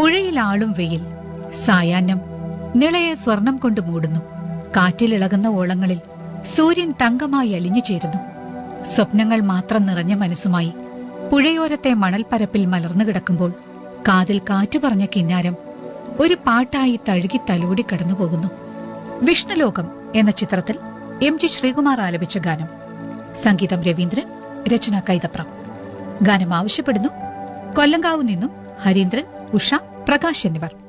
പുഴയിലാളും വെയിൽ സായാഹ്നം നിളയെ സ്വർണം കൊണ്ട് മൂടുന്നു കാറ്റിലിളകുന്ന ഓളങ്ങളിൽ സൂര്യൻ തങ്കമായി അലിഞ്ഞു ചേരുന്നു സ്വപ്നങ്ങൾ മാത്രം നിറഞ്ഞ മനസ്സുമായി പുഴയോരത്തെ മണൽപ്പരപ്പിൽ മലർന്നു കിടക്കുമ്പോൾ കാതിൽ കാറ്റു പറഞ്ഞ കിന്നാരം ഒരു പാട്ടായി തഴുകി തലോടി കടന്നുപോകുന്നു വിഷ്ണുലോകം എന്ന ചിത്രത്തിൽ എം ജി ശ്രീകുമാർ ആലപിച്ച ഗാനം സംഗീതം രവീന്ദ്രൻ രചന കൈതപ്രം ഗാനം ആവശ്യപ്പെടുന്നു കൊല്ലങ്കാവ് നിന്നും ഹരീന്ദ്രൻ ഉഷ പ്രകാശ് എന്നിവർ